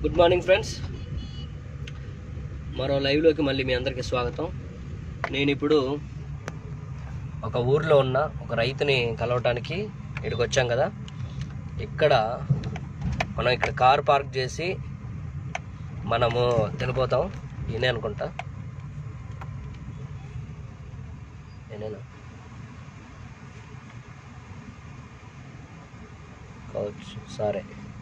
Good morning friends మరో లైవ్లోకి మళ్ళీ మీ అందరికీ స్వాగతం నేను ఇప్పుడు ఒక ఊర్లో ఉన్న ఒక రైతుని కలవటానికి ఇక్కడికి వచ్చాం కదా ఇక్కడ మనం ఇక్కడ కార్ పార్క్ చేసి మనము తినిపోతాం ఈయనే అనుకుంటా నేనేనా కావచ్చు సరే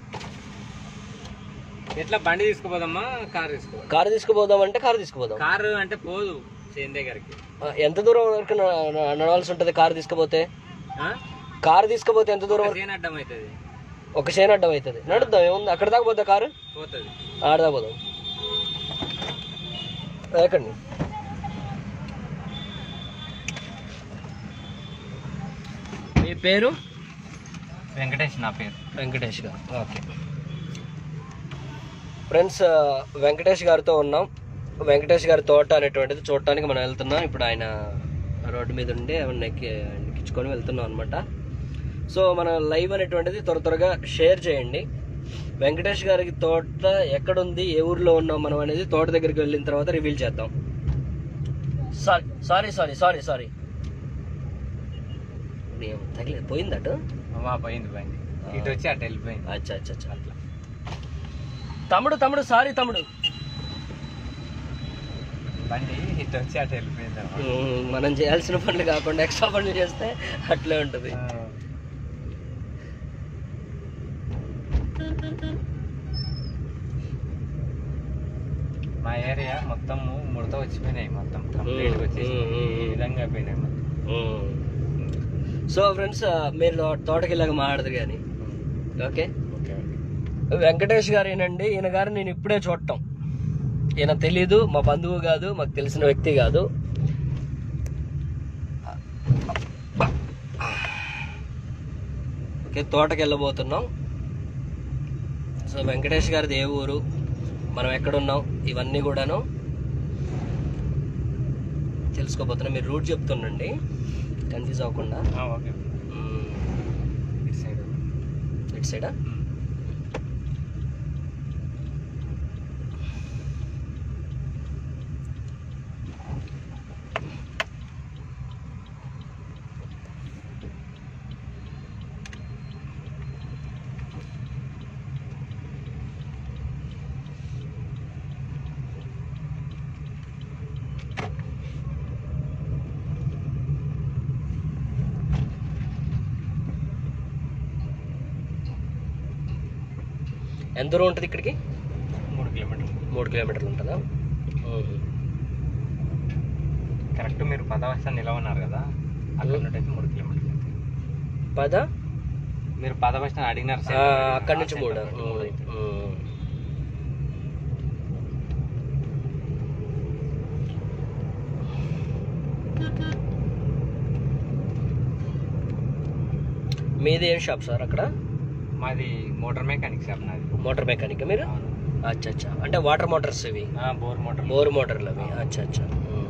ఎట్లా బండి తీసుకుపోదామా కార్ తీసుకుపోదాం కారు తీసుకుపోదాం అంటే కారు తీసుకుపోదాం కారు అంటే పోదు చేను దగ్గరికి ఆ, ఎంత దూరం వరకు న- న- నడవాల్సి ఉంటుంది కారు తీసుకుపోతే ఆ? కారు తీసుకుపోతే ఎంత దూరం ఒక వరకు చేను అడ్డం అవుతుంది ఒక చేను అడ్డం అవుతుంది నడుద్దాం ఏముంది అక్కడ దాకా పోతే కారు పోతుంది ఆడదా పోదాం ఎక్కండి మీ పేరు వెంకటేష్ నా పేరు వెంకటేష్ గారు ఓకే ఫ్రెండ్స్ ఆ, వెంకటేష్ గారితో ఉన్నాం వెంకటేష్ గారి తోట అనేటువంటిది చూడటానికి మనం వెళ్తున్నాం ఇప్పుడు ఆయన రోడ్డు మీద ఉండి ఏమన్నా ఎక్కి ఎక్కించుకొని వెళ్తున్నాం అనమాట సో మన లైవ్ అనేటువంటిది త్వర త్వరగా షేర్ చేయండి వెంకటేష్ గారికి తోట ఎక్కడుంది ఏ ఊర్లో ఉన్నాం మనం అనేది తోట దగ్గరికి వెళ్ళిన తర్వాత రివీల్ చేద్దాం sorry sorry sorry sorry sorry తగిలేదు పోయిందట మా పోయింది పోయింది ఇటు వచ్చి అటు వెళ్ళిపోయింది అచ్చా అచ్చా అచ్చా అట్లా తమ్ముడు తమ్ముడు సారీ తమ్ముడు బండి ఇటు వచ్చి అటు వెళ్ళిపోయింది అన్నమాట. ఉమ్, మనం చేయాల్సిన పనులు కాకుండా ఎక్స్ట్రా పనులు చేస్తే అట్లే ఉంటుంది ఆ. మా ఏరియా మొత్తం ముడత వచ్చిపోయినాయి మొత్తం కంప్లీట్ వచ్చేసి ఉమ్, ఉమ్, ఈ ఉమ్. విధంగా అయిపోయినాయి మొత్తం ఉమ్. సో ఫ్రెండ్స్ మీరు తో- తోటకి ఇలాగ మాడదు కానీ ఓకే ఓకే వెంకటేష్ గారు ఏనండి ఈయన గారు నేను ఇప్పుడే చూడటం ఈయన తెలీదు మా బంధువు కాదు మాకు తెలిసిన వ్యక్తి కాదు ఓకే తోటకి వెళ్ళబోతున్నాం సో వెంకటేష్ గారిది ఏ ఊరు మనం ఎక్కడున్నాం ఇవన్నీ కూడాను తెలుసుకోబోతున్నాం మీరు రూట్ చెప్తుండండి కన్ఫ్యూజ్ అవ్వకుండా ఓకే మ్మ్. ఇటు సైడ్ ఇటు సైడా ఎంత దూరం ఉంటుంది ఇక్కడికి మూడు కిలోమీటర్లు మూడు కిలోమీటర్లు ఉంటుందా కరెక్ట్ మీరు పదవస్థ నిలవన్నారు కదా అక్కడ నుండి అయితే మూడు కిలోమీటర్లు పద మీరు పదవస్థ అడిగినారు ఆ, సెంటర్ అక్కడి నుంచి ఆ మూడు సెంటర్ నుండి మూడు అవుతుంది. ఉమ్. మీది ఏం షాప్ సార్ అక్కడ మాది మోటార్ మెకానిక్ షాప్ నాది మోటార్ మెకానిక్ మీరు అవును. అచ్చా అచ్చా అంటే వాటర్ మోటార్స్ ఇవి ఆ, బోర్ మోటార్ బోర్ మోటార్లు అవి అచ్చా అచ్చా ఉమ్.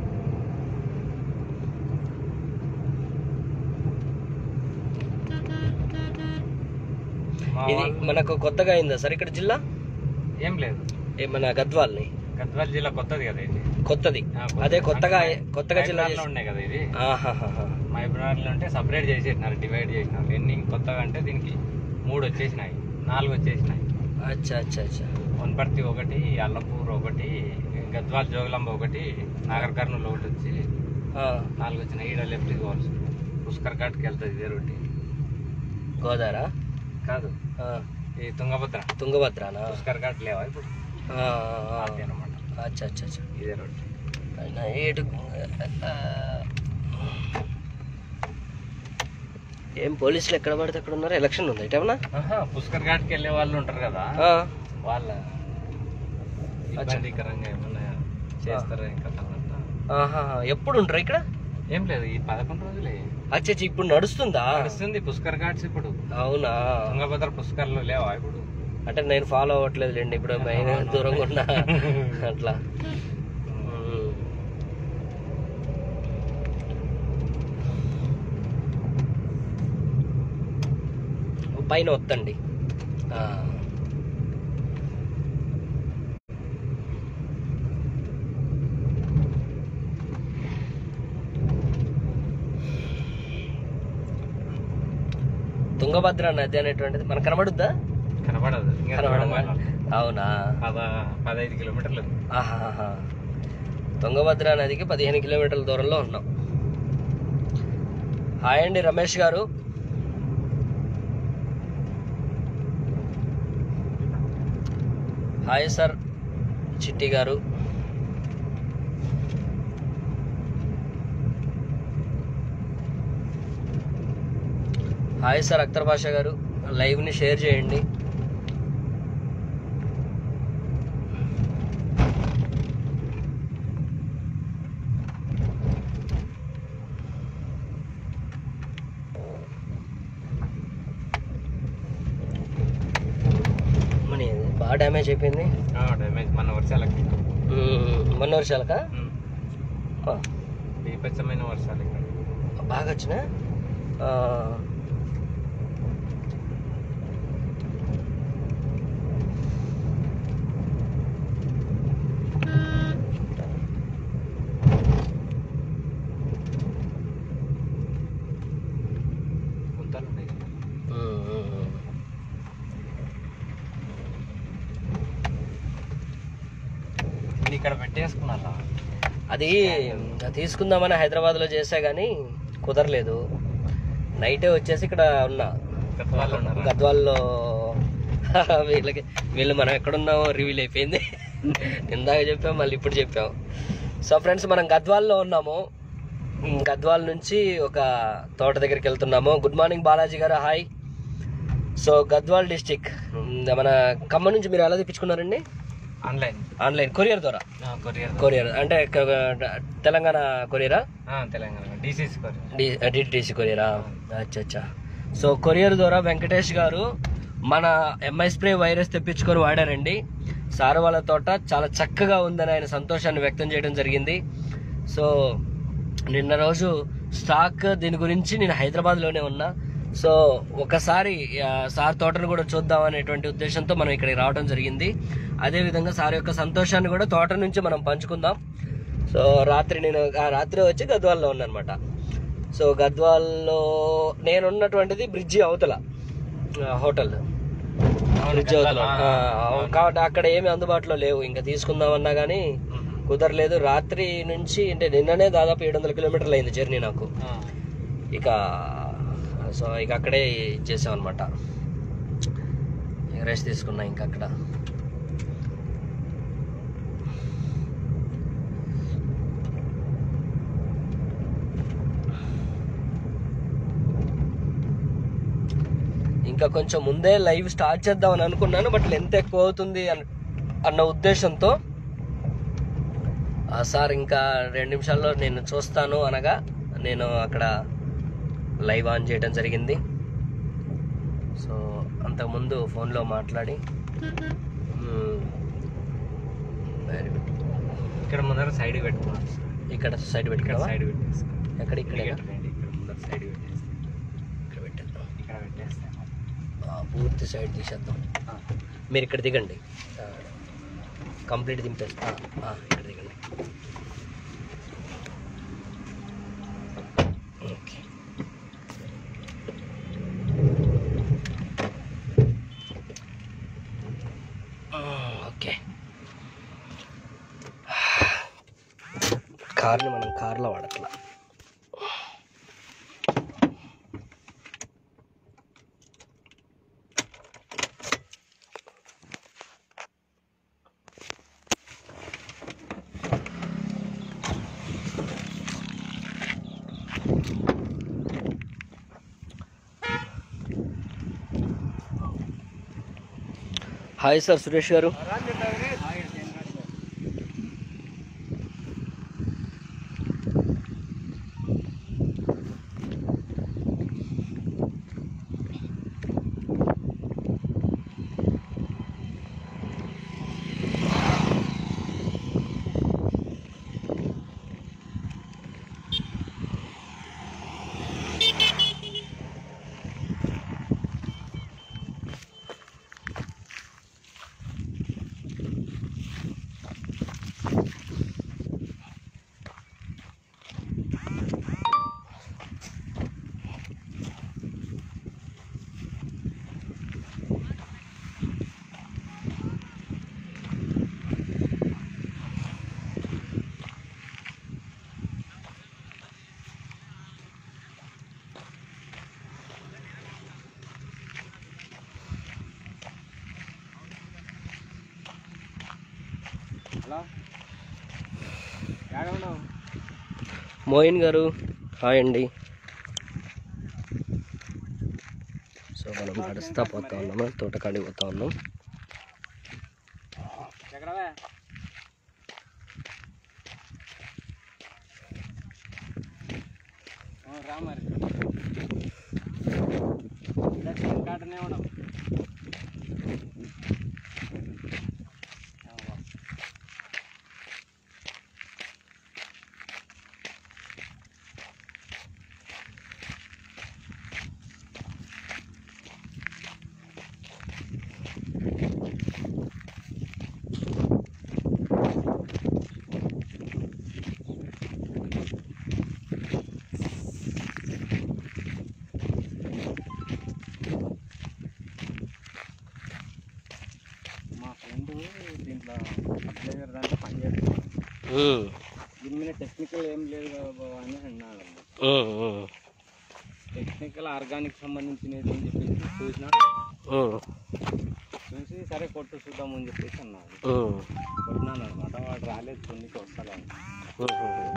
మా ఇది వాళ్ళు- మనకు కొత్తగా అయిందా సార్ ఇక్కడ జిల్లా ఏం లేదు ఏ మన గద్వాల్ని గద్వాల జిల్లా కొత్తది కదా ఇది కొత్తది ఆ, కొత్తది. అదే కొత్తగా అంటే కొత్తగా జిల్లా హైదరాబాద్లో చేసి- ఉన్నాయి కదా ఇది ఆహాహాహా. మా హైదరాబాద్లో ఉంటే సపరేట్ చేసేసినారు డివైడ్ చేసినారు ఎన్ని కొత్తగా అంటే దీనికి మూడు వచ్చేసినాయి నాలుగు వచ్చేసినాయి అచ్చా అచ్చా అచ్చా వనపర్తి ఒకటి అల్లపూర్ ఒకటి గద్వాల్ జోగులాంబ ఒకటి నాగర్ కర్నూలు ఒకటి వచ్చి ఆ, నాలుగు వచ్చినాయి ఈడ లెఫ్ట్కి పోవాల్సి పుష్కర్ ఘాట్కి వెళ్తుంది ఇదే రూట్ గోదావరా కాదు ఆ, ఈ తుంగభద్ర తుంగభద్రానా పుష్కర్ ఘాట్ లేవా ఇప్పుడు ఆ, ఆ, ఆ. అదే అనమాట అచ్చా అచ్చా అచ్చా ఇదే రోడ్ అయినా ఏటు ఆ, ఏం పోలీసులు ఎక్కడ పడితే అక్కడ ఉన్నారు ఎలక్షన్ ఉంది ఇటేమన్నా పుష్కర్ ఘాట్కి వెళ్ళే వాళ్ళు ఉంటారు కదా ఆ, వాళ్ళ ఇబ్బందికరంగా ఏమన్నా చేస్తారా ఇంకా తర్వాత ఆహాహా. ఎప్పుడు ఉంటారు ఇక్కడ ఏం లేదు ఈ పదకొండు రోజులే అచ్చా అచ్చా, ఇప్పుడు నడుస్తుందా నడుస్తుంది పుష్కర్ ఘాట్స్ ఇప్పుడు అవునా తుంగభద్ర పుష్కర్లు లేవా ఇప్పుడు అంటే నేను ఫాలో అవ్వట్లేదు లేండి ఇప్పుడు మెయిన్ దూరంగా ఉన్నా అట్లా ఉమ్. పైన వత్తండి ఆ. తుంగభద్ర నది అనేటువంటిది మనకు కనబడుద్దా కనబడదు ఇంకా కనబడదా? దూరం వెళ్ళాలి. అవునా పద పదహైదు కిలోమీటర్లు ఉంది. ఆహాహా. తుంగభద్ర నదికి పదిహేను కిలోమీటర్ల దూరంలో ఉన్నాం హాయ్ అండి రమేష్ గారు హాయ్ సార్ చిట్టి గారు హాయ్ సార్ అఖ్తర్ భాష గారు లైవ్ని షేర్ చేయండి మనీ బాగా డ్యామేజ్ అయిపోయింది ఆ, డ్యామేజ్ మన వర్షాలకి మ్మ్. మొన్న వర్షాలకా ఉమ్. ఆ, బీభత్సమైన వర్షాలు ఇక్కడ బాగా వచ్చినా ఆ, గుంతలు ఉన్నాయి కదా. మ్మ్, మ్మ్, మ్మ్. ఇది ఇక్కడ పెట్టేసుకున్నారా అది తీసుకుందామని హైదరాబాద్లో చేసా కానీ కుదరలేదు నైటే వచ్చేసి ఇక్కడ ఉన్నా గద్వాలు ఉన్నారా గద్వాల్లో వీళ్ళకి వీళ్ళు మనం ఎక్కడున్నామో రివీల్ అయిపోయింది ఇందాక చెప్పాం మళ్ళీ ఇప్పుడు చెప్పాం సో ఫ్రెండ్స్ మనం గద్వాల్లో ఉన్నాము ఉమ్, గద్వాల్ నుంచి ఒక తోట దగ్గరికి వెళ్తున్నాము గుడ్ మార్నింగ్ బాలాజీ గారు హాయ్ సో గద్వాల్ డిస్టిక్ మన ఖమ్మం నుంచి మీరు ఎలా తెప్పించుకున్నారండి ఆన్లైన్ ఆన్లైన్ కొరియర్ ద్వారా కొరియర్ కొరియర్ అంటే క- తెలంగాణ కొరియరా Telangana DCC courier D DTC కొరియరా అచ్చా అచ్చా సో కొరియర్ ద్వారా వెంకటేష్ గారు మన ఎంఐ స్ప్రే వైరస్ తెప్పించుకొని వాడారండి సార్ వాళ్ళ తోట చాలా చక్కగా ఉందని ఆయన సంతోషాన్ని వ్యక్తం చేయడం జరిగింది సో నిన్న రోజు స్టాక్ దీని గురించి నేను హైదరాబాద్లోనే ఉన్నా సో ఒకసారి ఆ, సార్ తోటను కూడా చూద్దాం అనేటువంటి ఉద్దేశంతో మనం ఇక్కడికి రావడం జరిగింది అదేవిధంగా సార్ యొక్క సంతోషాన్ని కూడా తోట నుంచి మనం పంచుకుందాం సో రాత్రి నేను ఆ రాత్రి వచ్చి గద్వాల్లో ఉన్నానమాట సో గద్వాల్లో నేను ఉన్నటువంటిది బ్రిడ్జి అవతల ఆ, హోటల్ బ్రిడ్జి అవతల ఆ, అవును. కాబట్టి అక్కడ ఏమి అందుబాటులో లేవు ఇంకా తీసుకుందామన్నా కానీ కుదరలేదు రాత్రి నుంచి అంటే నిన్ననే దాదాపు ఏడు వందల కిలోమీటర్లు అయింది జర్నీ నాకు ఇక సో ఇక అక్కడే చేసాం అనమాట రెస్ట్ తీసుకున్నా ఇంకా అక్కడ ఇంకా కొంచెం ముందే లైవ్ స్టార్ట్ చేద్దామని అనుకున్నాను బట్ లెంత్ ఎక్కువ అవుతుంది అన్న అన్న ఉద్దేశంతో ఆ సార్ ఇంకా రెండు నిమిషాల్లో నేను చూస్తాను అనగా నేను అక్కడ లైవ్ ఆన్ చేయడం జరిగింది సో అంతకుముందు ఫోన్లో మాట్లాడి మ్మ్, very good. ఇక్కడ ముందర సైడ్ పెట్టుకున్నారు ఇక్కడ సైడ్ ఇక్కడ పెట్టుకున్నావా సైడ్ పెట్టేస్తాం ఎక్కడ ఇక్కడ ఇక్కడ ముందర సైడ్ పెట్టేస్తాం ఇక్కడ పెట్టేద్దాం ఇక్కడ పెట్టేస్తాం ఆ, పూర్తి సైడ్ తీసేద్దాం మీరు ఇక్కడ దిగండి ఆ, కంప్లీట్ దింపేస్తా ఆ, ఆ, ఇక్కడ దిగండి ఓకే ఆ, ఓకే కార్ని మనం కార్లో వాడట్లా హాయ్ సార్ సురేష్ గారు హలో ఎక్కడ ఉన్నావు మోయిన్ గారు హాయ్ అండి సో మనం నడుస్తా పోతా ఉన్నాము తోటకాడికి పోతా ఉన్నాం ఎక్కడవే ఆ, రా మరి దక్షిణ కాటనే ఉన్నాం మా ఫ్రెండ్ దీంట్లో అప్లైజర్ దాంట్లో పని చేస్తున్నాడు ఉమ్, దీని మీద టెక్నికల్ ఏం లేదు కదా బాబు అని అన్నాడు ఉమ్, ఉమ్, టెక్నికల్ ఆర్గానిక్ సంబంధించినది అని చెప్పేసి చూసిన ఉమ్, చూసి సరే కొట్టు చూద్దాం అని చెప్పేసి అన్నాడు ఉమ్, కొట్టినాను అనమాట వాడు రాలేదు కొన్నికి వస్తాను ఉమ్, ఉమ్.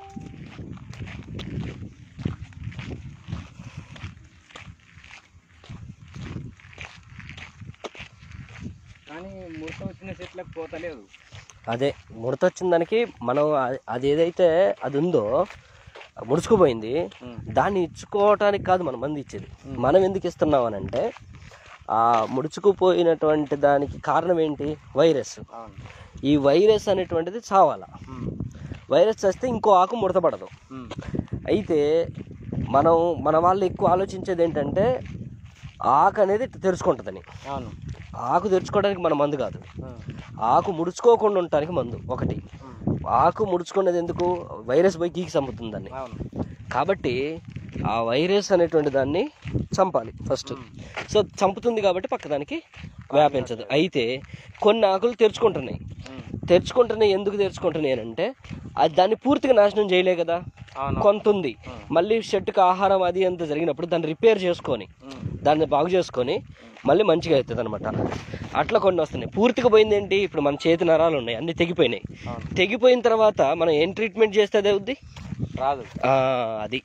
కానీ ముడత వచ్చిన చెట్లకు పోతలేదు అదే ముడత వచ్చిన దానికి మనం అ- అది ఏదైతే అది ఉందో ముడుచుకుపోయింది దాన్ని ఇచ్చుకోవటానికి కాదు మనం మంది ఇచ్చేది మనం ఎందుకు ఇస్తున్నాం అని అంటే ఆ ముడుచుకుపోయినటువంటి దానికి కారణం ఏంటి వైరస్ అవును ఈ వైరస్ అనేటువంటిది చావాల వైరస్ వస్తే ఇంకో ఆకు ముడతపడదు అయితే మనం మన వాళ్ళు ఎక్కువ ఆలోచించేది ఏంటంటే ఆకు అనేది తెరుచుకుంటుందని అవును ఆకు తెరుచుకోవడానికి మన మందు కాదు ఆకు ముడుచుకోకుండా ఉండటానికి మందు ఒకటి ఆకు ముడుచుకునేది ఎందుకు వైరస్ పోయి గీకి చంపుతుందని అవును కాబట్టి ఆ వైరస్ అనేటువంటి దాన్ని చంపాలి ఫస్ట్ సో చంపుతుంది కాబట్టి పక్కదానికి వ్యాపించదు అయితే కొన్ని ఆకులు తెరుచుకుంటున్నాయి తెరుచుకుంటున్నాయి ఎందుకు తెరుచుకుంటున్నాయి అని అంటే అది దాన్ని పూర్తిగా నాశనం చేయలే కదా అవును కొంత ఉంది మళ్ళీ షెట్కి ఆహారం అది అంత జరిగినప్పుడు దాన్ని రిపేర్ చేసుకొని దాన్ని బాగు చేసుకొని మళ్ళీ మంచిగా అవుతుంది అనమాట అట్లా కొన్ని వస్తున్నాయి పూర్తిగా పోయింది ఏంటి ఇప్పుడు మన చేతి నరాలు ఉన్నాయి అన్ని తెగిపోయినాయి అవును. తెగిపోయిన తర్వాత మనం ఏం ట్రీట్మెంట్ చేస్తే అదే అవుద్ది రాదు ఆ, అది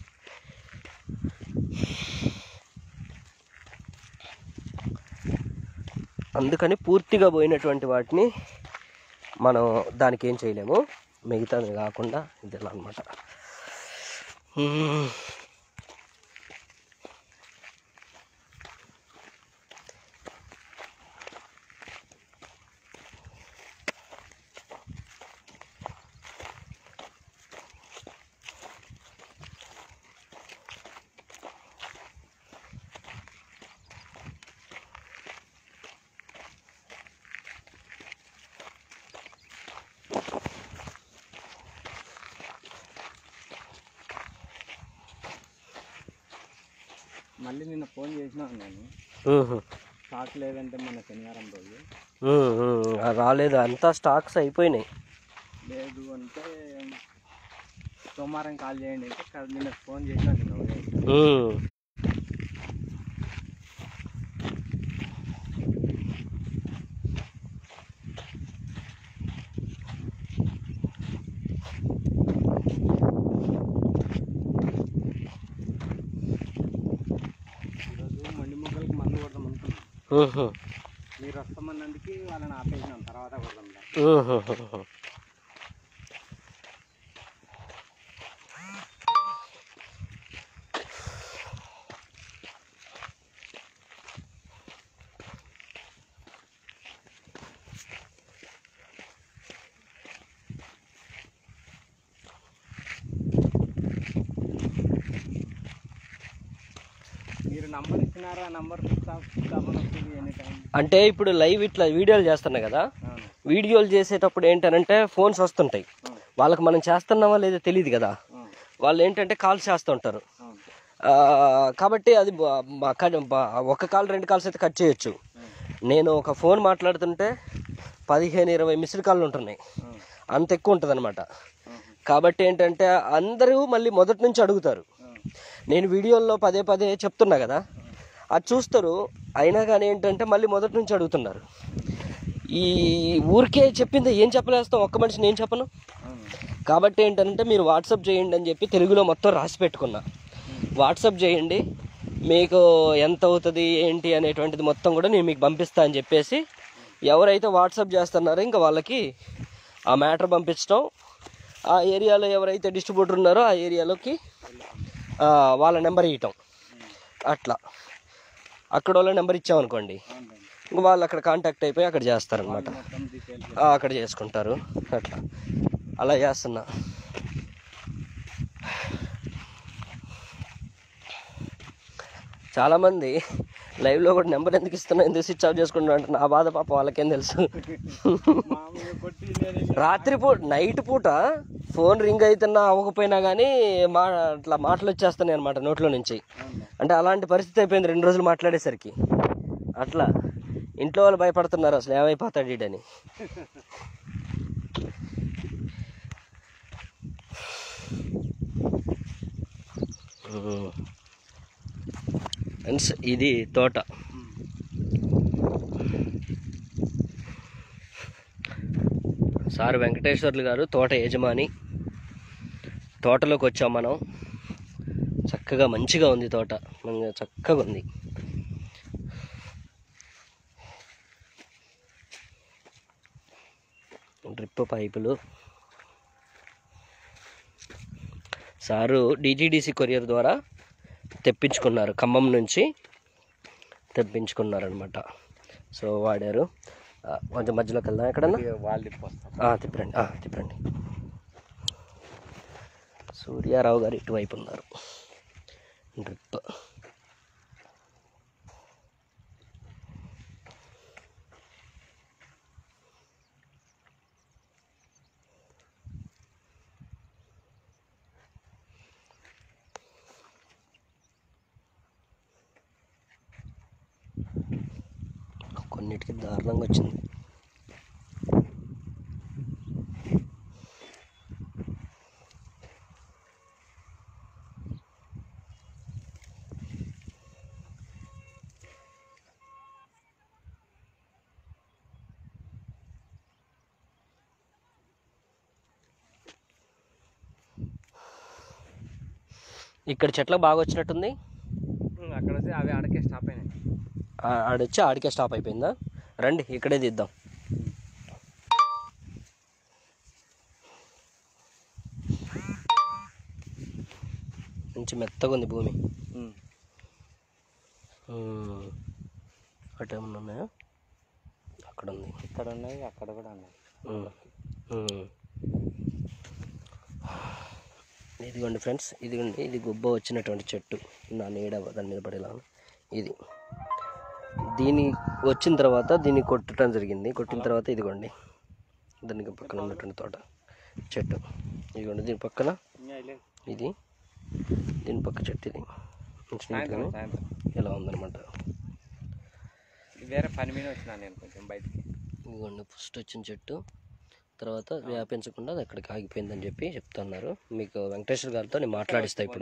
అందుకని పూర్తిగా పోయినటువంటి వాటిని మనం దానికి ఏం చేయలేము మిగతాది కాకుండా ఇది ఇలా అనమాట మళ్ళీ నిన్న ఫోన్ చేసినాను నేను స్టాక్ లేదంటే మన శనివారం రోజు రాలేదు అంతా స్టాక్స్ అయిపోయినాయి లేదు అంటే సోమవారం కాల్ చేయండి అంటే కా- నిన్న ఫోన్ చేసినా నేను ఉదయం. ఉమ్. ఈరోజు మండి మొక్కలకి మందు కొడదాం అనుకున్నాం ఉహు. మీరు వస్తామన్నందుకు వాళ్ళని ఆపేసినాం తర్వాత కొడదాం ఉహుహుహు. మీరు నంబర్ ఇచ్చినారా number switch off switch off అని వస్తుంది ఎనీ టైం అంటే ఇప్పుడు లైవ్ ఇట్లా వీడియోలు చేస్తున్నా కదా అవును వీడియోలు చేసేటప్పుడు ఏంటనంటే ఫోన్స్ వస్తుంటాయి అవును వాళ్ళకి మనం చేస్తున్నామా లేదో తెలియదు కదా అవును వాళ్ళు ఏంటంటే కాల్స్ చేస్తుంటారు అవును ఆ, కాబట్టి అది బ- బ- కట్- బ- ఒక కాల్ రెండు కాల్స్ అయితే కట్ చేయొచ్చు నేను ఒక ఫోన్ మాట్లాడుతుంటే పదిహేను ఇరవై మిస్డ్ కాళ్ళు ఉంటున్నాయి అవును అంత ఎక్కువ ఉంటుంది అనమాట అవును కాబట్టి ఏంటంటే అందరూ మళ్ళీ మొదటి నుంచి అడుగుతారు అవును నేను వీడియోల్లో పదే పదే చెప్తున్నా కదా అది చూస్తారు అయినా కానీ ఏంటంటే మళ్ళీ మొదటి నుంచి అడుగుతున్నారు ఈ ఊరికే చెప్పింది ఏం చెప్పలేస్తాం ఒక్క మనిషి నేను చెప్పను కాబట్టి ఏంటంటే మీరు వాట్సాప్ చేయండి అని చెప్పి తెలుగులో మొత్తం రాసి పెట్టుకున్నా వాట్సాప్ చేయండి మీకు ఎంత అవుతుంది ఏంటి అనేటువంటిది మొత్తం కూడా నేను మీకు పంపిస్తా అని చెప్పేసి ఎవరైతే వాట్సాప్ చేస్తున్నారో ఇంకా వాళ్ళకి ఆ మ్యాటర్ పంపించడం ఆ ఏరియాలో ఎవరైతే డిస్ట్రిబ్యూటర్ ఉన్నారో ఆ ఏరియాలోకి ఆ, వాళ్ళ నెంబర్ ఇవ్వటం అట్లా అక్కడ వాళ్ళ నెంబర్ ఇచ్చామనుకోండి ఇంక వాళ్ళు అక్కడ కాంటాక్ట్ అయిపోయి అక్కడ చేస్తారనమాట అక్కడ చేసుకుంటారు అట్లా అలా చేస్తున్నా చాలామంది లైవ్లో కూడా నెంబర్ ఎందుకు ఇస్తున్నా ఎందుకు స్విచ్ ఆఫ్ చేసుకుంటున్నా అంటే నా బాధ పాప వాళ్ళకేం తెలుసు రాత్రిపూట నైట్ పూట ఫోన్ రింగ్ అవుతున్నా అవ్వకపోయినా కానీ మా అట్లా మాటలు వచ్చేస్తున్నాయి అనమాట నోట్లో నుంచి అంటే అలాంటి పరిస్థితి అయిపోయింది రెండు రోజులు మాట్లాడేసరికి అట్లా ఇంట్లో వాళ్ళు భయపడుతున్నారు అసలు ఏమైపోతాడు ఈడని ఫ్రెండ్స్ ఇది తోట సార్ వెంకటేశ్వర్లు గారు తోట యజమాని తోటలోకి వచ్చాం మనం చక్కగా మంచిగా ఉంది తోట మంచిగా చక్కగా ఉంది డ్రిప్ పైపులు సారు డిజిడిసి కొరియర్ ద్వారా తెప్పించుకున్నారు ఖమ్మం నుంచి తెప్పించుకున్నారనమాట సో వాడారు ఆ, కొంచెం మధ్యలోకి వెళ్దాం ఎక్కడన్నా వాళ్ళు తిప్పొస్తాం ఆ, తిప్పరండి ఆ, తిప్పరండి సూర్యారావు గారు ఇటువైపు ఉన్నారు డ్రిప్ కొన్నిటికి దారుణంగా వచ్చింది ఇక్కడ చెట్లకు బాగా వచ్చినట్టుంది అక్కడ వచ్చి అవి ఆడకే స్టాప్ అయినాయి ఆ- ఆడొచ్చి ఆడికే స్టాప్ అయిపోయిందా రండి ఇక్కడే తీద్దాం మంచి మెత్తగా ఉంది భూమి ఉమ్. అటు ఏమన్నా ఉన్నాయా అక్కడ ఉంది ఇక్కడ ఉన్నాయి అక్కడ కూడా ఉన్నాయి ఉమ్. ఉమ్. ఇదిగోండి ఫ్రెండ్స్ ఇదిగోండి ఇది గుబ్బ వచ్చినటువంటి చెట్టు నా నీడ దాని మీద పడేలా ఇది దీని వచ్చిన తర్వాత దీన్ని కొట్టడం జరిగింది కొట్టిన తర్వాత ఇదిగోండి దానికి పక్కన ఉన్నటువంటి తోట చెట్టు ఇదిగోండి దీని పక్కన ఇది దీని పక్క చెట్టు ఇది మంచి సాయంత్రం నీట్గానే సాయంత్రం ఇలా ఉందన్నమాట వేరే పని మీద వచ్చినా నేను కొంచెం బయటికి ఇదిగోండి ఫస్ట్ వచ్చిన చెట్టు తర్వాత వ్యాపించకుండా అది అక్కడికి ఆగిపోయిందని చెప్పి చెప్తున్నారు మీకు వెంకటేశ్వర గారితో నేను మాట్లాడిస్తా ఇప్పుడు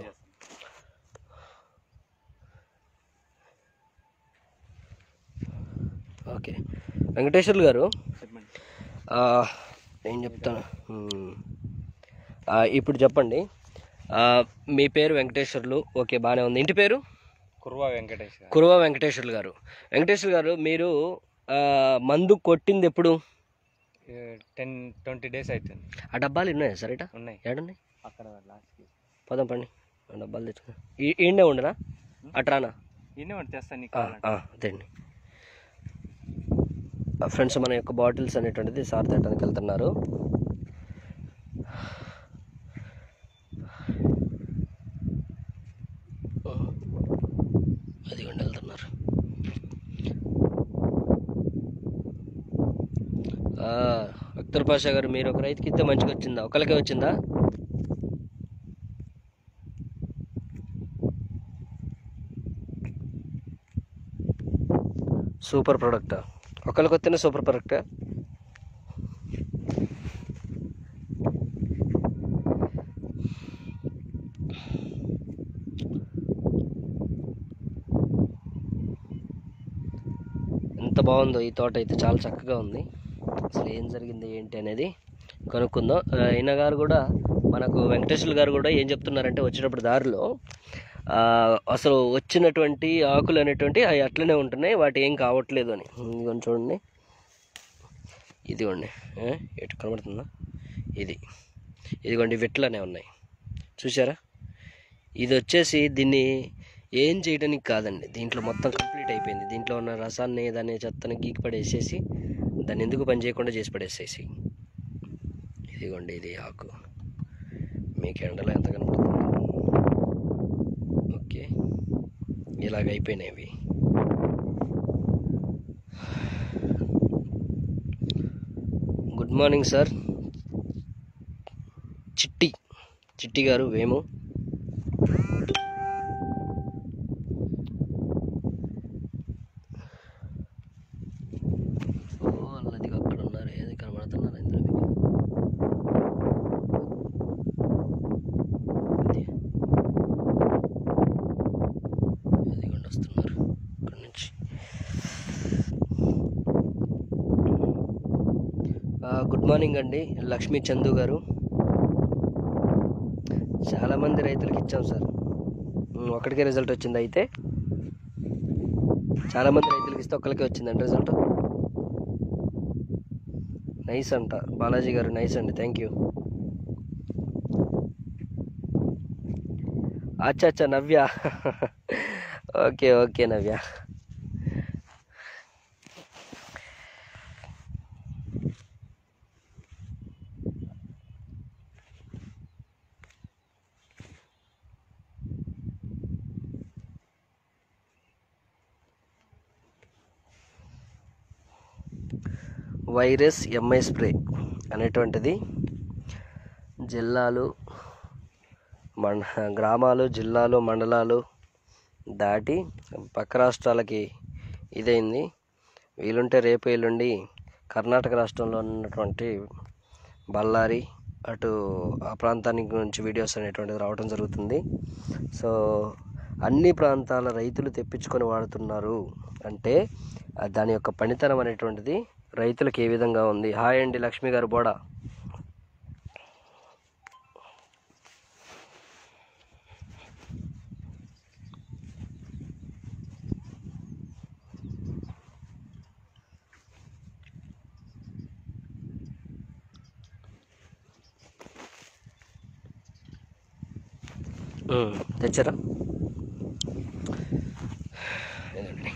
ఓకే వెంకటేశ్వర్లు గారు చెప్పండి ఆ, ఏం చెప్తాను మ్మ్. ఆ, ఇప్పుడు చెప్పండి ఆ, మీ పేరు వెంకటేశ్వర్లు ఓకే బాగానే ఉంది ఇంటి పేరు కుర్వా వెంకటేష్ గారు కురువ వెంకటేశ్వర్లు గారు వెంకటేశ్వర గారు మీరు ఆ, మందు కొట్టింది ఎప్పుడు టెన్ ట్వంటీ డేస్ అవుతుంది ఆ డబ్బాలు ఉన్నాయా సరేట ఉన్నాయి ఏడున్నాయి అక్కడ లాస్ట్కి పదం పండి ఆ డబ్బాలు తెచ్చుకో ఈ- ఈడనే ఉండనా అట్రానా ఇన్ని ఒకటి తెస్తాను నీకు ఆ, కావాలంటే. ఆ, అదేండి ఫ్రెండ్స్ మన యొక్క బాటిల్స్ అనేటువంటిది సార్ తేటానికి వెళ్తున్నారు అదిగోండి వెళ్తున్నారు ఆ, అఖ్తర్ పాషా గారు మీరు ఒక రైతుకి ఇస్తే మంచిగా వచ్చిందా ఒకరికే వచ్చిందా సూపర్ ప్రోడక్ట్ ఒకరికి వస్తేనే సూపర్ ప్రోడక్ట్ ఎంత ఎంత బాగుందో ఈ తోట అయితే చాలా చక్కగా ఉంది అసలు ఏం జరిగింది ఏంటి అనేది కనుక్కుందాం ఆ, ఈయన గారు కూడా మనకు వెంకటేశ్వర గారు కూడా ఏం చెప్తున్నారంటే వచ్చేటప్పుడు దారిలో ఆ, అసలు వచ్చినటువంటి ఆకులు అనేటువంటి అవి అట్లనే ఉంటున్నాయి వాటి ఏం కావట్లేదు అని ఇదిగోండి చూడండి ఇదిగోండి ఏ? ఎటు కనబడుతుందా ఇది ఇదిగోండి విట్లనే ఉన్నాయి చూసారా ఇది వచ్చేసి దీన్ని ఏం చేయడానికి కాదండి దీంట్లో మొత్తం కంప్లీట్ అయిపోయింది దీంట్లో ఉన్న రసాన్ని దాన్ని చెత్తని గీకి పడేసేసి దాన్ని ఎందుకు పని చేయకుండా చేసి పడేసేసి ఇదిగోండి ఇది ఆకు మీకు ఎండలో ఎంత కనబడుతుంది ఓకే ఇలాగ అయిపోయినాయి ఇవి గుడ్ మార్నింగ్ సార్ చిట్టి చిట్టి గారు వేము ఓ అల్లది అక్కడ ఉన్నారు ఏది కనబడుతున్నారు ఇందులో మీకు ఇది. ఇదిగోండి వస్తున్నారు ఇక్కడ నుంచి ఆ, గుడ్ మార్నింగ్ అండి లక్ష్మీ చందు గారు చాలామంది రైతులకు ఇచ్చాం సార్ ఉమ్, ఒకటికే రిజల్ట్ వచ్చింది అయితే చాలామంది రైతులకు ఇస్తే ఒక్కరికే వచ్చిందండి రిజల్ట్ నైస్ అంట బాలాజీ గారు నైస్ అండి థ్యాంక్ యూ అచ్చా అచ్చా Navya okay okay Navya virus MI spray అనేటువంటిది జిల్లాలు మండ గ్రామాలు జిల్లాలు మండలాలు దాటి పక్క రాష్ట్రాలకి ఇదైంది వీలుంటే రేపు ఎల్లుండి కర్ణాటక రాష్ట్రంలో ఉన్నటువంటి బళ్ళారి అటు ఆ ప్రాంతానికి గురించి వీడియోస్ అనేటువంటిది రావడం జరుగుతుంది సో అన్ని ప్రాంతాల రైతులు తెప్పించుకొని వాడుతున్నారు అంటే ఆ దాని యొక్క పనితనం అనేటువంటిది రైతులకు ఏ విధంగా ఉంది హాయ్ అండి లక్ష్మి గారు బోడా ఉమ్, తెచ్చారా ఇదిగోండి.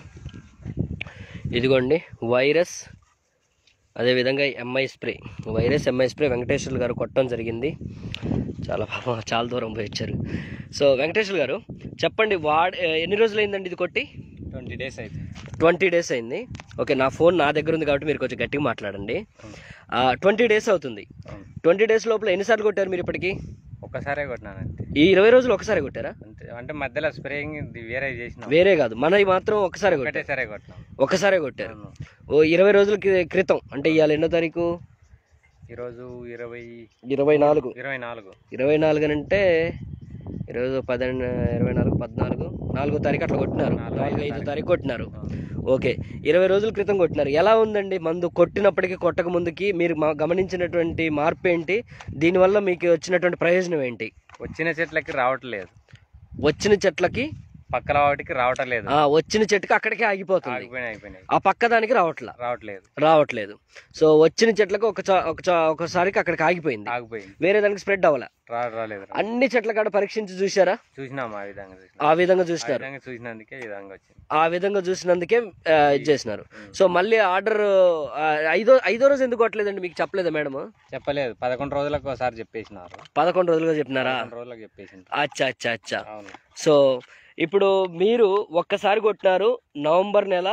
ఇదిగోండి వైరస్ అదేవిధంగా MI spray virus MI spray Venkateswarlu గారు కొట్టడం జరిగింది చాలా పాపం చాలా దూరం పోయి వచ్చారు సో వెంకటేశ్వర గారు చెప్పండి వాడ్ ఎన్ని రోజులు అయిందండి ఇది కొట్టి ట్వంటీ డేస్ అయితే ట్వంటీ డేస్ అయింది ఓకే నా ఫోన్ నా దగ్గర ఉంది కాబట్టి మీరు కొంచెం గట్టిగా మాట్లాడండి ట్వంటీ డేస్ అవుతుంది అవును. ట్వంటీ డేస్ లోపల ఎన్నిసార్లు కొట్టారు మీరు ఇప్పటికి ఒక్కసారే కొట్టినానంతే ఈ ఇరవై రోజులు ఒకసారి కొట్టారా అంతే అంటే మధ్యలో స్ప్రేయింగ్ ఇది వేరే చేసినాం వేరే కాదు మనవి మాత్రం ఒకసారి కొట్టారు ఒకటేసారే కొట్టినాం ఒకసారే కొట్టారు అవును. ఓ ఇరవై రోజుల క్రి- క్రితం అంటే ఇవాళ ఎన్నో తారీఖు ఈరోజు ఇరవై ఇరవై నాలుగు ఇరవై నాలుగు ఇరవై నాలుగు అని అంటే ఈరోజు పన్నెండు ఇరవై నాలుగు పద్నాలుగు నాలుగో తారీఖు అట్లా కొట్టినారు నాలుగు, నాలుగు ఐదో ఐదు తారీఖు. తారీఖు కొట్టినారు అవును. ఓకే ఇరవై రోజుల క్రితం కొట్టినారు ఎలా ఉందండి మందు కొట్టినప్పటికీ కొట్టక ముందుకి మీరు మా- గమనించినటువంటి మార్పు ఏంటి దీనివల్ల మీకు వచ్చినటువంటి ప్రయోజనం ఏంటి వచ్చిన చెట్లకి రావట్లేదు వచ్చిన చెట్లకి పక్కల వాటికి రావట్లేదు ఆ వచ్చిన చెట్టుకి అక్కడికే ఆగిపోతుంది ఆగిపోయినాయి అయిపోయినాయి ఆ పక్క దానికి రావట్లా రావట్లేదు రావట్లేదు సో వచ్చిన చెట్లకు ఒక చా- ఒక చా- ఒకసారికి అక్కడికి ఆగిపోయింది ఆగిపోయింది వేరే దానికి స్ప్రెడ్ అవ్వాల రా రాలేదు రా. అన్ని చెట్ల కాడ పరీక్షించి చూసారా చూసినాం ఆ విధంగా చూసినాం ఆ విధంగా ఆ చూసినారు విధంగా చూసినందుకే ఈ విధంగా వచ్చింది ఆ విధంగా చూసినందుకే ఆ, ఇది చేసినారు సో మళ్ళీ ఆర్డర్ ఐదో ఐదో రోజు ఎందుకు కొట్టలేదండి మీకు చెప్పలేదా మేడం చెప్పలేదు పదకొండు రోజులకు ఒకసారి చెప్పేసినారు పదకొండు రోజులుగా చెప్పినారా పదకొండు రోజులకు చెప్పేసింది అచ్చా అచ్చా అచ్చా అవును సో ఇప్పుడు మీరు ఒక్కసారి కొట్టినారు నవంబర్ నెల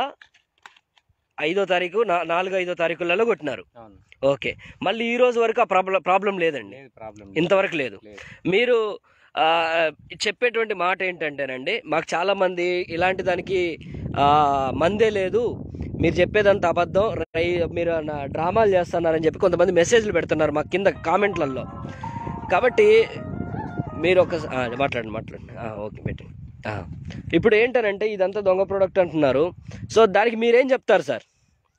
ఐదో తారీఖు నా- నాలుగు ఐదో తారీఖులలో కొట్టినారు అవును ఓకే మళ్ళీ ఈ రోజు వరకు ఆ ప్రాబ్లం ప్రాబ్లం లేదండి లేదు ప్రాబ్లం ఇంతవరకు లేదు లేదు మీరు ఆ, చెప్పేటువంటి మాట ఏంటంటేనండి మాకు చాలా మంది ఇలాంటి దానికి ఆ, మందే లేదు మీరు చెప్పేదంత అబద్ధం రై మీరు నా డ్రామాలు చేస్తున్నారని చెప్పి కొంతమంది మెసేజ్లు పెడుతున్నారు మా కింద కామెంట్లలో కాబట్టి మీరు ఒక ఆ, మాట్లాడండి మాట్లాడండి ఆ, ఓకే పెట్టండి ఆ. ఇప్పుడు ఏంటనంటే ఇదంతా దొంగ ప్రోడక్ట్ అంటున్నారు సో దానికి మీరేం చెప్తారు సార్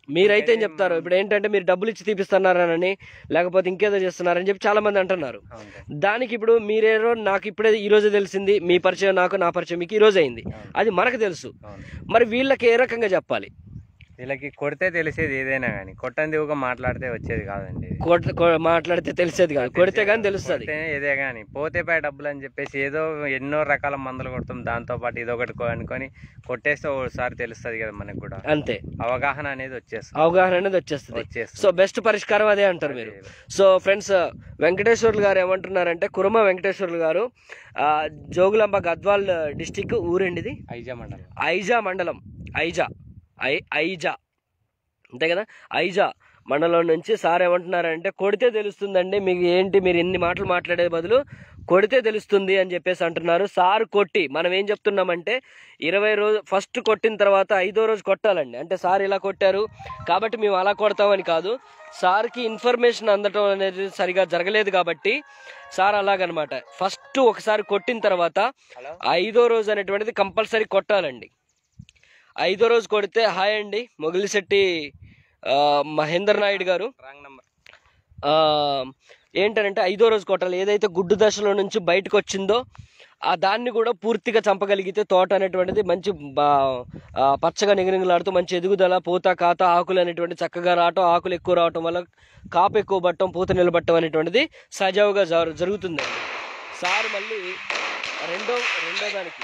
మీరైతే ఏం చెప్తారు ఇప్పుడు ఏంటంటే మీరు డబ్బులు ఇచ్చి తీపిస్తున్నారని లేకపోతే ఇంకేదో చేస్తున్నారని చెప్పి చాలా మంది అంటున్నారు అవును సార్. దానికి ఇప్పుడు మీరేరో నాకు ఇప్పుడే ఈ రోజే తెలిసింది మీ పరిచయం నాకు నా పరిచయం మీకు ఈ రోజు అయింది అది మనకు తెలుసు అవును మరి వీళ్ళకి ఏ రకంగా చెప్పాలి వీళ్ళకి కొడితే తెలిసేది ఏదైనా కానీ కొట్టంది ఒక మాట్లాడితే వచ్చేది కాదండి ఇది. కొట్- కొ- మాట్లాడితే తెలిసేది కాదు కొడితే కానీ తెలుస్తుంది కొడితే ఏదే కానీ పోతే పై డబ్బులు అని చెప్పేసి ఏదో ఎన్నో రకాల మందులు కొడతాం దాంతో పాటు ఇదొకటి కొ- అనుకొని కొట్టేస్తే ఒకసారి తెలుస్తుంది కదా మనకు కూడా అంతే అవగాహన అనేది వచ్చేస్తుంది అవగాహన అనేది వచ్చేస్తుంది వచ్చేస్తుంది సో బెస్ట్ పరిష్కారం అదే అంటారు మీరు సో ఫ్రెండ్స్ వెంకటేశ్వర్లు గారు ఏమంటున్నారంటే కురుమ వెంకటేశ్వర్లు గారు ఆ, జోగులాంబ గద్వాల్ డిస్టిక్ ఊరండిది ఐజా మండలం ఐజా మండలం ఐజా ఐ ఐజా అంతే కదా ఐజా మండలం నుంచి సార్ ఏమంటున్నారంటే కొడితే తెలుస్తుందండి మీకు ఏంటి మీరు ఎన్ని మాటలు మాట్లాడే బదులు కొడితే తెలుస్తుంది అని చెప్పేసి అంటున్నారు సార్ కొట్టి మనం ఏం చెప్తున్నామంటే ఇరవై రోజు ఫస్ట్ కొట్టిన తర్వాత ఐదో రోజు కొట్టాలండి అంటే సార్ ఇలా కొట్టారు కాబట్టి మేము అలా కొడతామని కాదు సార్కి ఇన్ఫర్మేషన్ అందటం అనేది సరిగా జరగలేదు కాబట్టి సార్ అలాగనమాట ఫస్ట్ ఒకసారి కొట్టిన తర్వాత హలో ఐదో రోజు అనేటువంటిది కంపల్సరీ కొట్టాలండి ఐదో రోజు కొడితే హాయ్ అండి మొగిలిశెట్టి ఆ, మహేందర్ నాయుడు గారు రాంగ్ నంబర్ ఆ, ఏంటనంటే ఐదో రోజు కొట్టాలి ఏదైతే గుడ్డు దశలో నుంచి బయటకు వచ్చిందో ఆ దాన్ని కూడా పూర్తిగా చంపగలిగితే తోట అనేటువంటిది మంచి బా- ఆ, పచ్చగా నిగనిగలాడుతూ మంచి ఎదుగుదల పూత కాత ఆకులు అనేటువంటి చక్కగా రావటం ఆకులు ఎక్కువ రావటం వల్ల కాపు ఎక్కువ పట్టడం పూత నిలబట్టడం అనేటువంటిది సజావుగా జరు- జరుగుతుందండి సార్ మళ్ళీ రెండో రెండో దానికి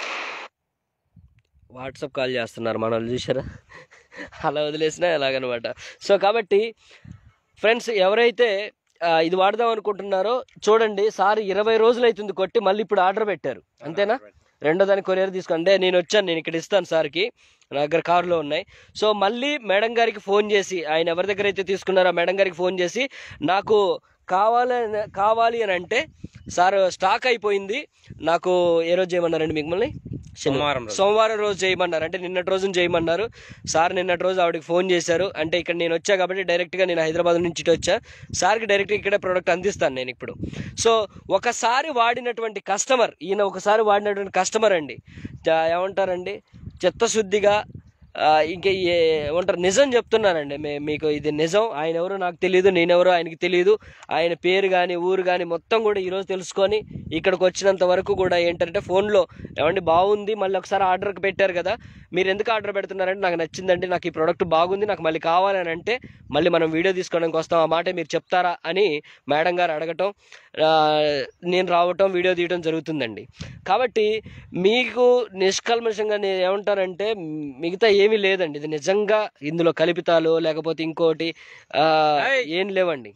వాట్సాప్ కాల్ చేస్తున్నారు మన వాళ్ళు చూసారా అలా వదిలేసినా ఎలాగనమాట సో కాబట్టి ఫ్రెండ్స్ ఎవరైతే ఆ, ఇది వాడదాం అనుకుంటున్నారో చూడండి సార్ ఇరవై రోజులు అవుతుంది కొట్టి మళ్ళీ ఇప్పుడు ఆర్డర్ పెట్టారు అంతేనా రెండో దాని కొరియర్ తీసుకోండి నేను వచ్చాను నేను ఇక్కడ ఇస్తాను సార్కి నా దగ్గర కారులో ఉన్నాయి సో మళ్ళీ మేడం గారికి ఫోన్ చేసి ఆయన ఎవరి దగ్గర అయితే తీసుకున్నారో ఆ మేడం గారికి ఫోన్ చేసి నాకు కావాలని కావాలి అని అంటే సార్ స్టాక్ అయిపోయింది నాకు ఏ రోజు చేయమన్నారండి మిమ్మల్ని సోమవారం రోజు. సోమవారం రోజు చేయమన్నారు అంటే నిన్నటి రోజున చేయమన్నారు సార్ నిన్నటి రోజు ఆవిడకి ఫోన్ చేశారు అంటే ఇక్కడ నేను వచ్చా కాబట్టి డైరెక్ట్గా నేను హైదరాబాద్ నుంచి ఇటు వచ్చా సార్కి డైరెక్ట్గా ఇక్కడే ప్రోడక్ట్ అందిస్తాను నేను ఇప్పుడు సో ఒకసారి వాడినటువంటి కస్టమర్ ఈయన ఒకసారి వాడినటువంటి కస్టమర్ అండి జా- ఏమంటారండి చిత్తశుద్ధిగా ఆ, ఇంకా ఏ- ఏమంటారు నిజం చెప్తున్నానండి మే- మీకు ఇది నిజం ఆయన ఎవరో నాకు తెలియదు నేనెవరో ఆయనకి తెలియదు ఆయన పేరు కానీ ఊరు కానీ మొత్తం కూడా ఈరోజు తెలుసుకొని ఇక్కడికి వచ్చినంత వరకు కూడా ఏంటంటే ఫోన్లో ఏమండి బాగుంది మళ్ళీ ఒకసారి ఆర్డర్కి పెట్టారు కదా మీరు ఎందుకు ఆర్డర్ పెడుతున్నారంటే నాకు నచ్చిందండి నాకు ఈ ప్రోడక్ట్ బాగుంది నాకు మళ్ళీ కావాలని అంటే మళ్ళీ మనం వీడియో తీసుకోవడానికి వస్తాం ఆ మాట మీరు చెప్తారా అని మేడం గారు అడగటం ఆ, నేను రావటం వీడియో తీయడం జరుగుతుందండి కాబట్టి మీకు నిష్కల్మషంగా నేను ఏమంటారంటే మిగతా ఏమీ లేదండి ఇది నిజంగా ఇందులో కల్పితాలు లేకపోతే ఇంకోటి ఆ, ఏం లేవండి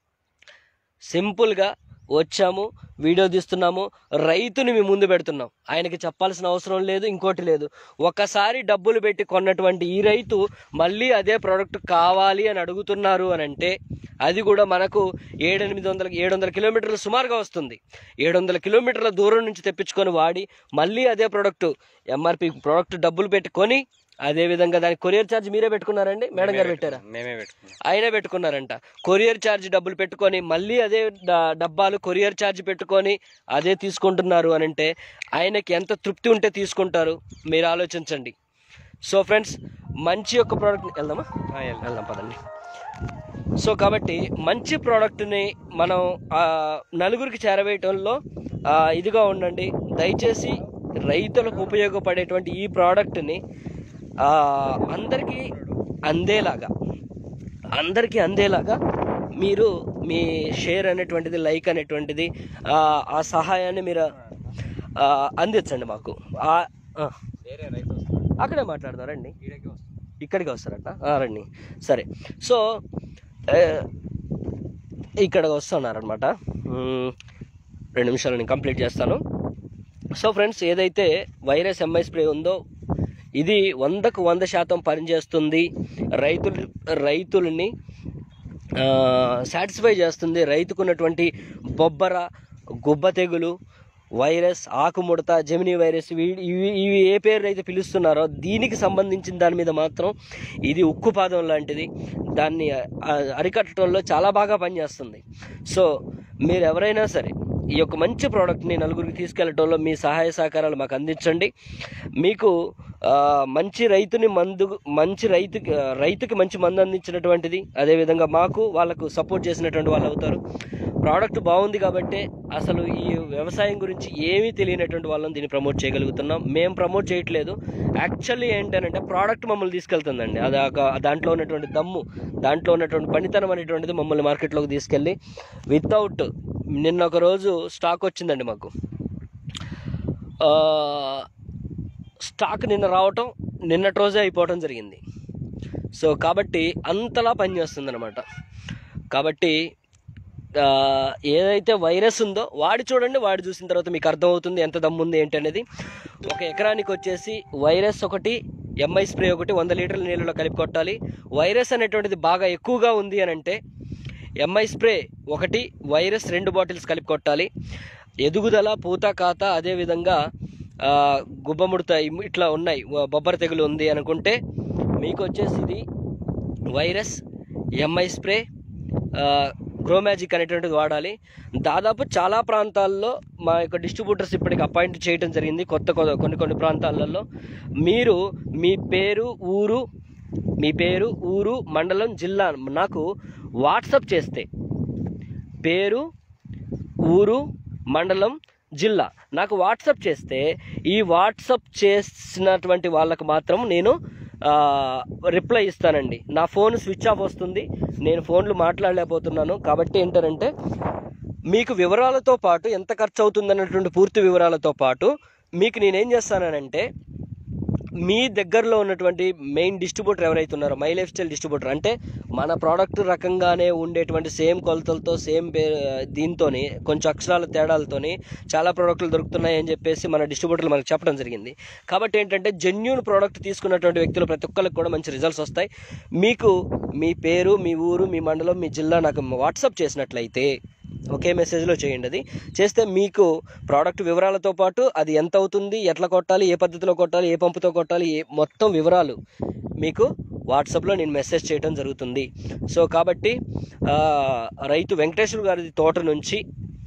సింపుల్గా వచ్చాము వీడియో తీస్తున్నాము రైతుని మీ ముందు పెడుతున్నాం ఆయనకి చెప్పాల్సిన అవసరం లేదు ఇంకోటి లేదు ఒకసారి డబ్బులు పెట్టి కొన్నటువంటి ఈ రైతు మళ్ళీ అదే ప్రోడక్ట్ కావాలి అని అడుగుతున్నారు అని అంటే అది కూడా మనకు ఏడెనిమిది వందల ఏడు వందల కిలోమీటర్లు సుమారుగా వస్తుంది ఏడు వందల కిలోమీటర్ల దూరం నుంచి తెప్పించుకొని వాడి మళ్ళీ అదే ప్రోడక్ట్ ఎంఆర్పి ప్రోడక్ట్ డబ్బులు పెట్టి కొని అదే విధంగా దానికి కొరియర్ ఛార్జ్ మీరే పెట్టుకున్నారండి మేడం గారు పెట్టారా మేమే పెట్టుకున్నాం ఆయనే పెట్టుకున్నారంట కొరియర్ ఛార్జ్ డబ్బులు పెట్టుకొని మళ్ళీ అదే డ- డబ్బాలు కొరియర్ ఛార్జ్ పెట్టుకొని అదే తీసుకుంటున్నారు అని అంటే ఆయనకి ఎంత తృప్తి ఉంటే తీసుకుంటారు మీరు ఆలోచించండి సో ఫ్రెండ్స్ మంచి యొక్క ప్రోడక్ట్ వెళ్దామా ఆ, వెళ్దాం. వెళ్దాం పదండి సో కాబట్టి మంచి ప్రోడక్ట్ని మనం ఆ, నలుగురికి చేరవేయటంలో ఆ, ఇదిగా ఉండండి దయచేసి రైతులకు ఉపయోగపడేటువంటి ఈ ప్రోడక్ట్ని ఆ, అందరికీ అందేలాగా అందరికీ అందేలాగా మీరు మీ షేర్ అనేటువంటిది లైక్ అనేటువంటిది ఆ, ఆ సహాయాన్ని మీరు ఆ, అందించండి మాకు ఆ- ఆ, వేరే రైతు వస్తాడు అక్కడే మాట్లాడదాం రండి ఈడకే వస్తాడు ఇక్కడికి వస్తారట ఆ, రండి సరే సో ఏ, ఇక్కడికి వస్తున్నారనమాట రెండు నిమిషాలు నేను కంప్లీట్ చేస్తాను సో ఫ్రెండ్స్ ఏదైతే వైరస్ ఎంఐ స్ప్రే ఉందో ఇది వందకు వంద శాతం పనిచేస్తుంది రైతులు రైతులని సాటిస్ఫై చేస్తుంది రైతుకున్నటువంటి బొబ్బర గుబ్బ తెగులు వైరస్ ఆకుముడత జెమినీ వైరస్ వీ- ఇవి ఇవి ఏ పేరు అయితే పిలుస్తున్నారో దీనికి సంబంధించిన దాని మీద మాత్రం ఇది ఉక్కుపాదం లాంటిది దాన్ని ఆ, అరికట్టడంలో చాలా బాగా పనిచేస్తుంది సో మీరు ఎవరైనా సరే ఈ యొక్క మంచి ప్రోడక్ట్ని నలుగురికి తీసుకెళ్లడంలో మీ సహాయ సహకారాలు మాకు అందించండి మీకు ఆ, మంచి రైతుని మందు మంచి రైతుకి రైతుకి మంచి మందు అందించినటువంటిది అదేవిధంగా మాకు వాళ్ళకు సపోర్ట్ చేసినటువంటి వాళ్ళు అవుతారు ప్రోడక్ట్ బాగుంది కాబట్టి అసలు ఈ వ్యవసాయం గురించి ఏమీ తెలియనటువంటి వాళ్ళని దీన్ని ప్రమోట్ చేయగలుగుతున్నాం మేము ప్రమోట్ చేయట్లేదు యాక్చువల్లీ ఏంటంటే ప్రోడక్ట్ మమ్మల్ని తీసుకెళ్తుందండి అది ఒక దాంట్లో ఉన్నటువంటి దమ్ము దాంట్లో ఉన్నటువంటి పనితనం అనేటువంటిది మమ్మల్ని మార్కెట్లోకి తీసుకెళ్ళి వితౌట్ నిన్న ఒక రోజు స్టాక్ వచ్చిందండి మాకు ఆ, స్టాక్ నిన్న రావటం నిన్నటి రోజే అయిపోవటం జరిగింది సో కాబట్టి అంతలా పనిచేస్తుంది అనమాట కాబట్టి ఆ, ఏదైతే వైరస్ ఉందో వాడి చూడండి వాడి చూసిన తర్వాత మీకు అర్థమవుతుంది ఎంత దమ్ము ఉంది ఏంటి అనేది ఒక ఎకరానికి వచ్చేసి వైరస్ ఒకటి ఎంఐ స్ప్రే ఒకటి వంద లీటర్ల నీళ్ళలో కలిపి కొట్టాలి వైరస్ అనేటువంటిది బాగా ఎక్కువగా ఉంది అని అంటే ఎంఐ స్ప్రే ఒకటి వైరస్ రెండు బాటిల్స్ కలిపి కొట్టాలి ఎదుగుదల పూత కాత అదేవిధంగా ఆ, గుబ్బముడత ఇమ్- ఇట్లా ఉన్నాయి వ- బొబ్బర తెగులు ఉంది అనుకుంటే మీకు వచ్చేసి ఇది వైరస్ ఎంఐ స్ప్రే గ్రోమాజిక్ అనేటువంటిది వాడాలి దాదాపు చాలా ప్రాంతాల్లో మా యొక్క డిస్ట్రిబ్యూటర్స్ ఇప్పటికి అపాయింట్ చేయడం జరిగింది కొత్త కొ- కొన్ని కొన్ని ప్రాంతాలలో మీరు మీ పేరు ఊరు మీ పేరు ఊరు మండలం జిల్లా నాకు వాట్సప్ చేస్తే పేరు ఊరు మండలం జిల్లా నాకు వాట్సప్ చేస్తే ఈ వాట్సప్ చేసినటువంటి వాళ్ళకు మాత్రం నేను ఆ, రిప్లై ఇస్తానండి నా ఫోన్ స్విచ్ ఆఫ్ వస్తుంది నేను ఫోన్లు మాట్లాడలేకపోతున్నాను కాబట్టి ఏంటంటే మీకు వివరాలతో పాటు ఎంత ఖర్చు అవుతుందన్నటువంటి పూర్తి వివరాలతో పాటు మీకు నేనేం చేస్తానంటే మీ దగ్గరలో ఉన్నటువంటి మెయిన్ డిస్ట్రిబ్యూటర్ ఎవరైతే ఉన్నారో మై లైఫ్ స్టైల్ డిస్ట్రిబ్యూటర్ అంటే మన ప్రోడక్ట్ రకంగానే ఉండేటువంటి సేమ్ కొలతలతో సేమ్ పే దీంతోని కొంచెం అక్షరాల తేడాలతోని చాలా ప్రోడక్ట్లు దొరుకుతున్నాయి అని చెప్పేసి మన డిస్ట్రిబ్యూటర్లు మనకు చెప్పడం జరిగింది కాబట్టి ఏంటంటే జెన్యున్ ప్రోడక్ట్ తీసుకున్నటువంటి వ్యక్తులు ప్రతి ఒక్కరికి కూడా మంచి రిజల్ట్స్ వస్తాయి మీకు మీ పేరు మీ ఊరు మీ మండలం మీ జిల్లా నాకు వాట్సాప్ చేసినట్లయితే ఒకే మెసేజ్లో చేయండి అది చేస్తే మీకు ప్రోడక్ట్ వివరాలతో పాటు అది ఎంత అవుతుంది ఎట్లా కొట్టాలి ఏ పద్ధతిలో కొట్టాలి ఏ పంపుతో కొట్టాలి ఏ మొత్తం వివరాలు మీకు వాట్సాప్లో నేను మెసేజ్ చేయడం జరుగుతుంది సో కాబట్టి ఆ, రైతు వెంకటేశ్వర గారి తోట నుంచి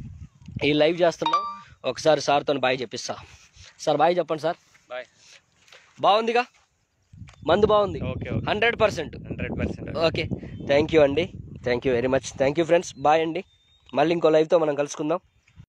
ఈ లైవ్ చేస్తున్నాం ఒకసారి సార్తో బాయ్ చెప్పిస్తా సార్ బాయ్ చెప్పండి సార్ బాయ్ బాగుందిగా మందు బాగుంది okay okay hundred percent hundred percent okay thank you అండి thank you very much thank you friends bye అండి మళ్ళీ ఇంకో లైవ్తో మనం కలుసుకుందాం